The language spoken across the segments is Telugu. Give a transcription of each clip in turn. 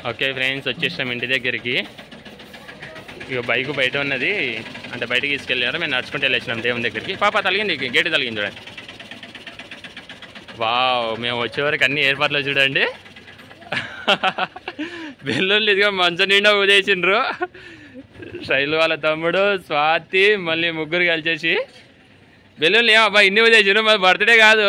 ఓకే ఫ్రెండ్స్ వచ్చేసాం ఇంటి దగ్గరికి ఇక బైక్ బయట ఉన్నది అంటే బయటకి తీసుకెళ్ళారు మేము నడుచుకుంటూ వెళ్ళొచ్చినాం దేవుని దగ్గరికి పాప తలిగింది గేటు తలిగింది చూడండి వావ్ మేము వచ్చే వరకు అన్ని ఏర్పాట్లు చూడండి బెల్లుళ్ళు ఇదిగో మంచం నిండా ఉదేసిండ్రు శైలు వాళ్ళ తమ్ముడు స్వాతి మళ్ళీ ముగ్గురు కలిసేసి బెల్లుళ్ళు ఏమబ్బా ఇన్ని ఉదేసిండ్రు మరి బర్త్డే కాదు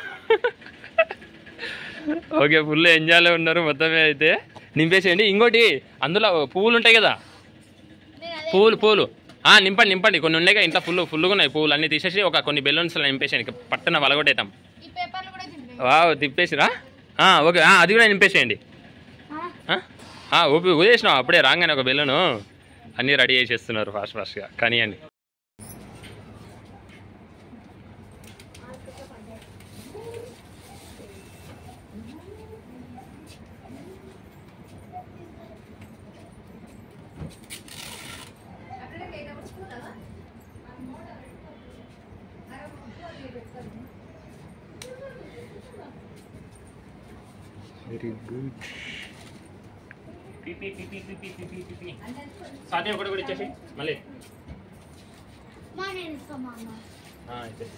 ఓకే ఫుల్ ఎంజాయ్లో ఉన్నారు మొత్తమే అయితే నింపేసేయండి ఇంకోటి అందులో పువ్వులు ఉంటాయి కదా పూలు పూలు ఆ, నింపండి నింపండి కొన్ని ఉన్నాయి కదా ఇంట్లో ఫుల్ ఫుల్గా ఉన్నాయి పువ్వులు అన్ని తీసేసి ఒక కొన్ని బెలూన్స్ నింపేసాను ఇక పట్టున వలగొట్టేద్దాం ఈ పేపర్లు కూడా తింటాయి వావ్ తిప్పేసిరా ఆ, ఓకే ఆ, అది కూడా నింపేసేయండి ఆ? ఆ, ఊపి ఉదేసినాం అప్పుడే రాగానే ఒక బెలూను అన్నీ రెడీ చేసేస్తున్నారు ఫాస్ట్ ఫాస్ట్గా కనియండి వెరీ గుడ్ సాధ్యం ఒకటి కూడా ఇచ్చేసి మళ్ళీ మా నేను ఇస్తామా అన్న ఆ, ఇచ్చేసి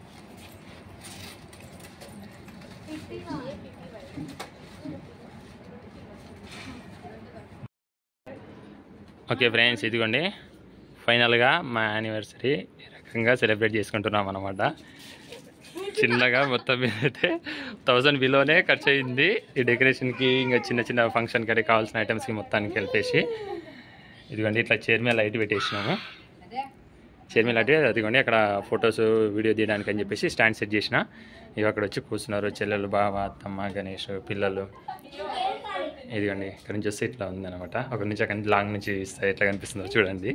ఓకే ఫ్రెండ్స్ ఇదిగోండి ఫైనల్గా మా యానివర్సరీ ఈ రకంగా సెలబ్రేట్ చేసుకుంటున్నాం అనమాట చిన్నగా మొత్తం మీద అయితే థౌజండ్ బిలోనే ఖర్చు అయింది ఈ డెకరేషన్కి ఇంకా చిన్న చిన్న ఫంక్షన్కి అంటే కావాల్సిన ఐటమ్స్కి మొత్తానికి కలిపేసి ఇదిగోండి ఇట్లా చైర్ మీద లైట్ పెట్టేసినాము చైర్ మీద లైట్ అదిగోండి అక్కడ ఫొటోస్ వీడియో తీయడానికి అని చెప్పేసి స్టాండ్ సెట్ చేసిన ఇవి అక్కడ వచ్చి కూర్చున్నారు చెల్లెలు బావ అత్తమ్మ గణేష్ పిల్లలు ఇదిగోండి ఇక్కడ నుంచి వస్తే ఇట్లా ఉందన్నమాట ఒక నుంచి అక్కడ నుంచి లాంగ్ నుంచి ఇస్తే ఎట్లా కనిపిస్తుందో చూడండి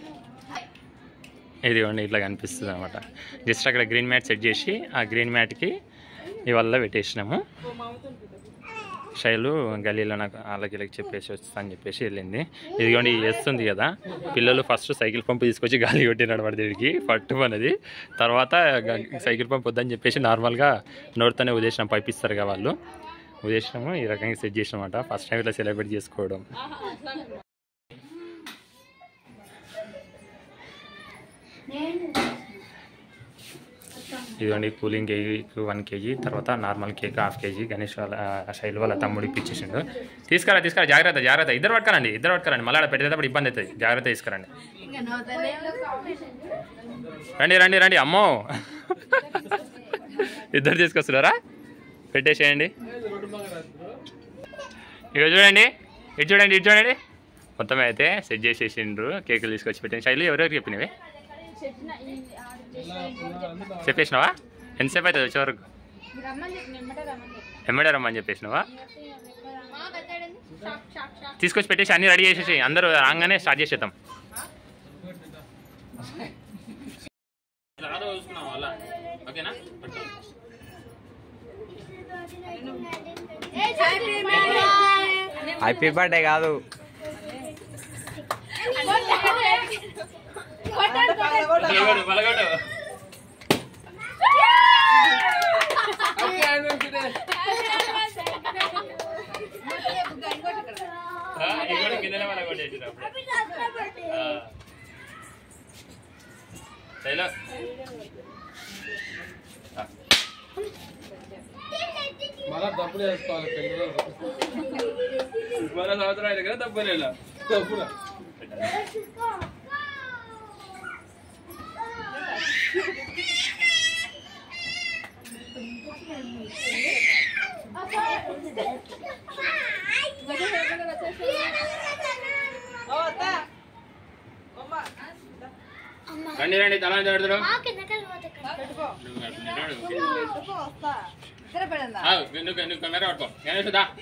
ఇదిగోండి ఇట్లా కనిపిస్తుంది అనమాట జస్ట్ అక్కడ గ్రీన్ మ్యాట్ సెట్ చేసి ఆ గ్రీన్ మ్యాట్కి ఇవల్ల పెట్టేసినాము శైలు గలీలో నాకు వాళ్ళకి వీళ్ళకి చెప్పేసి వస్తా అని చెప్పేసి వెళ్ళింది ఇదిగోండి వేస్తుంది కదా పిల్లలు ఫస్ట్ సైకిల్ పంపు తీసుకొచ్చి గాలి కొట్టినాడు వాడి దగ్గరికి పట్టు అనేది తర్వాత గ- సైకిల్ పంప్ వద్దని చెప్పేసి నార్మల్గా నోటితోనే ఉదేశం పైపిస్తారు కదా వాళ్ళు ఉదేశము ఈ రకంగా సెట్ చేసినమాట ఫస్ట్ టైం ఇట్లా సెలబ్రేట్ చేసుకోవడం ఇదిగోండి కూలింగ్ కేక్ వన్ కేజీ తర్వాత normal cake half KG Ganesh వాళ్ళ ఆ శైలి వాళ్ళ తమ్ముడికి ఇచ్చేసిండు తీసుకురా తీసుకురా జాగ్రత్త జాగ్రత్త ఇద్దరు పట్టుకురండి ఇద్దరు పట్టుకురండి మళ్ళీ ఆడ పెట్టేటప్పుడు ఇబ్బంది అవుతుంది జాగ్రత్త తీసుకురండి రండి రండి రండి అమ్మో ఇద్దరు తీసుకొస్తున్నారా పెట్టేసేయండి ఇక చూడండి ఇటు చూడండి ఇటు చూడండి మొత్తం అయితే సెట్ చేసేసిండ్రు కేకులు తీసుకొచ్చి పెట్టండి శైలి ఎవరెవరికి చెప్పినవి చెప్పేసినావా ఎంతసేపు అవుతుంది వచ్చే వరకు రమ్మని చెప్పి నిమ్మటే రమ్మని చెప్పి ఎమ్మడే రమ్మని చెప్పేసినావా మా పెద్దాడండి షాక్ షాక్ షాక్ తీసుకొచ్చి పెట్టేసి అన్ని రెడీ చేసేసి అందరూ రాగానే స్టార్ట్ చేసేద్దాం ఓకేనా హ్యాపీ బర్త్డే కాదు మళ్ళా డబ్బులు వేసుకోవాలి పెళ్లి మన సంవత్సరం అయితే కదా డబ్బులు డబ్బులు రండి రండి తలా పెడతారు నువ్వు నువ్వు కెమెరా పట్టుకో గణేష్ దా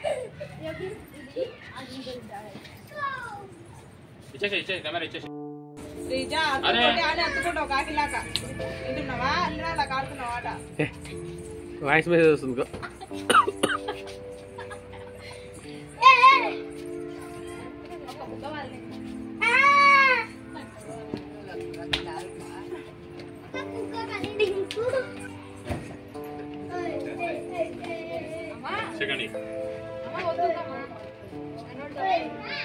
ఇచ్చేసి ఇచ్చేసి కెమెరా ఇచ్చేసి శ్రీజ అరే. అత్తుకుంటే ఆడే అత్తుకుంటావు కాకిలాగా వింటున్నావా అల్లినా అలా కాడుతున్నావు ఆట వాయిస్ మెసేజ్ వస్తుంది సెకండ్ అమ్మ వద్దుందమ్మా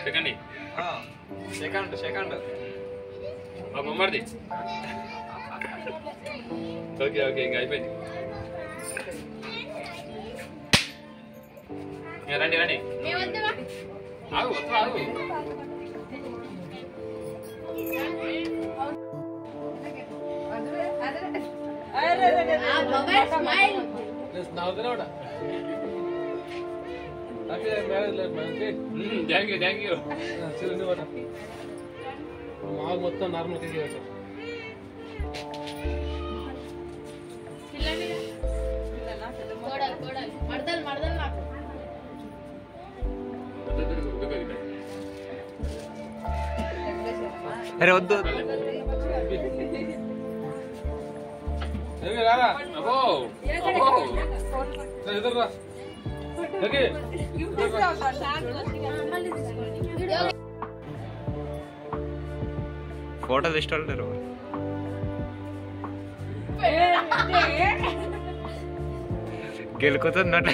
సెకండ్ సెకండ్ సెకండ్ మా బొమ్మడిది ఓకే ఓకే ఇంకా అయిపోయింది ఇంకా రండి రండి మేము వద్దామా ఆగు వస్తా ఆగు ఆ మొబైల్ స్మైల్ నవ్వుతున్నా కూడా హ్యాపీ మ్యారేజ్ లేదు మనకి thank you thank you Chiranjeevi పట్ట మాకు మొత్తం నార్మల్ కేజీ పెట్టారు కోడలు కోడలు మడతలు మడతలు నాకు అరే వద్దు ఏమి రారా అబ్బో అబ్బో ఎదురు రా ఓకే ఫోటో తీసుకోలేరు గెలుకుతుందట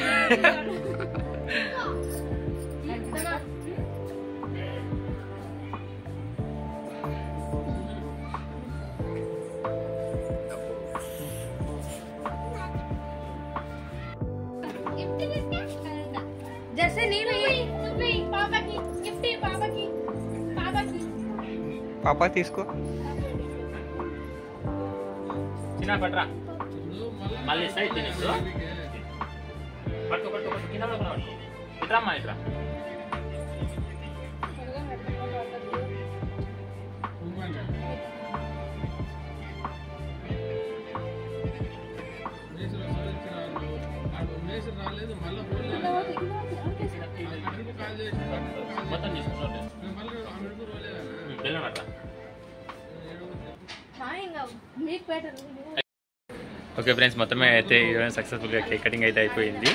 జర్సీ నీళ్ళు నువ్వు పాపకి గిఫ్ట్ పాపకి పాపకి పాప తీసుకో చిన్న పట్రా మళ్ళీ ఇస్తాయి తినేసు పట్టుకో పట్టుకో పట్టుకో కింద పట్టుకో పట్టుకో ఇట్రమ్మా ఇట్రా రాలేదు మళ్ళీ కాల్ చేసి మొత్తం తీసుకున్నాడు మళ్ళీ అమెరికా రాలేదా వెళ్ళనట్రా ఇంకా మీకు బెటర్ ఓకే ఫ్రెండ్స్ మొత్తమే అయితే సక్సెస్ఫుల్గా కేక్ కటింగ్ అయితే అయిపోయింది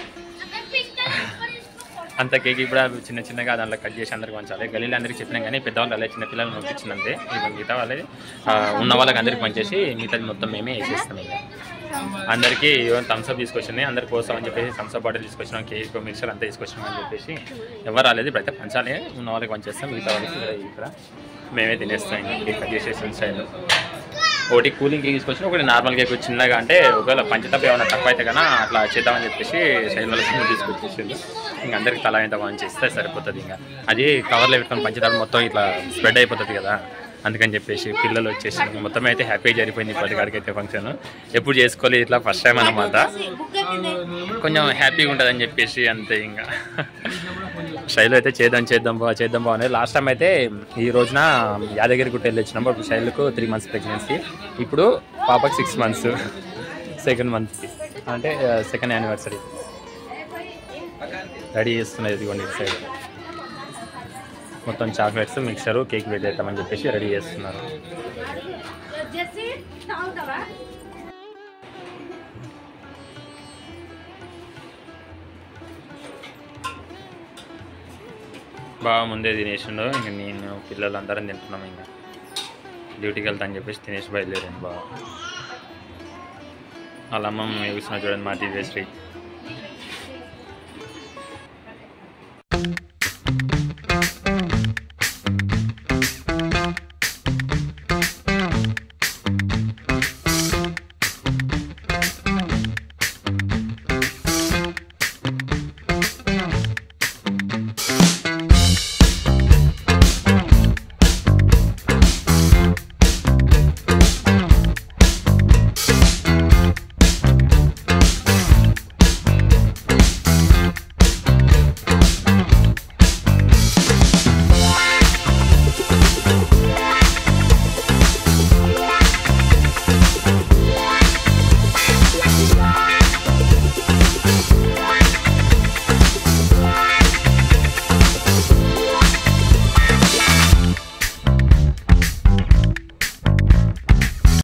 అంత కేక్ ఇప్పుడు అవి చిన్న చిన్నగా దాంట్లో కట్ చేసి అందరికి పంచాలి గలీలు అందరికి చెప్పినాం కానీ పెద్దవాళ్ళు అలా చిన్న పిల్లలు పంపించినంతే ఇక మిగతా వాళ్ళది ఆ, ఉన్న వాళ్ళకి అందరికి పంచేసి మిగతాది మొత్తం మేమే వేసేస్తాం ఇక అందరికీ థమ్స్అప్ తీసుకొచ్చింది అందరికి కోసం అని చెప్పేసి థమ్స్అప్ బాటిల్ తీసుకొచ్చినాం కేక్ మిక్సర్ అంతా తీసుకొచ్చినాం అని చెప్పేసి ఎవరు రాలేదు ఇప్పుడైతే పంచాలి ఉన్న వాళ్ళకి పంచేస్తాం మిగతా వాళ్ళకి ఇక్కడ ఇక్కడ మేమే తినేస్తాం ఇంకా కేక్ కట్ చేసేసిన స్టైల్ ఒకటి కూలింగ్ కేక్ తీసుకొచ్చిన ఒకటి నార్మల్ కేక్ చిన్నగా అంటే ఒకవేళ పంచతప్ప ఏమైనా తక్కువ అయితే కన్నా అట్లా చేద్దామని చెప్పేసి సైడ్ వాళ్ళ చిన్న తీసుకొచ్చేసింది ఇంకా అందరికి తలా ఎంత బాగా చేస్తే సరిపోతుంది ఇంకా అది కవర్లో పెట్టుకొని పంచతప్ప మొత్తం ఇట్లా స్ప్రెడ్ అయిపోతుంది కదా అందుకని చెప్పేసి పిల్లలు వచ్చేసి ఇంకా మొత్తం అయితే హ్యాపీగా జరిపోయింది ఇప్పటికాడికి అయితే ఫంక్షన్ ఎప్పుడు చేసుకోవాలి ఇట్లా ఫస్ట్ టైం అనమాట కొంచెం హ్యాపీగా ఉంటుందని చెప్పేసి అంతే ఇంకా శైలు అయితే చేద్దాం చేద్దాం బా చేద్దాం బాగుంది లాస్ట్ టైం అయితే ఈ రోజున యాదగిరి గుట్ట వెళ్ళి వచ్చినాము అప్పుడు శైలుకు త్రీ మంత్స్ ప్రెగ్నెన్సీ ఇప్పుడు పాపకి సిక్స్ మంత్స్ సెకండ్ మంత్కి అంటే సెకండ్ యానివర్సరీ రెడీ చేస్తున్నది ఇదిగోండి ఇటు సైడ్ మొత్తం చాక్లెట్స్ మిక్సరు కేక్ పెట్టేద్దామని చెప్పేసి రెడీ చేస్తున్నారు జెర్సీ తాగుతావా బాగా ముందే తినేసిండు ఇంక నేను పిల్లలు అందరం తింటున్నాం ఇంకా డ్యూటీకి వెళ్తా అని చెప్పేసి తినేసి బయలుదేరాను బాగా వాళ్ళ అమ్మమ్మ చూసిన చూడండి మా దివ్యశ్రీ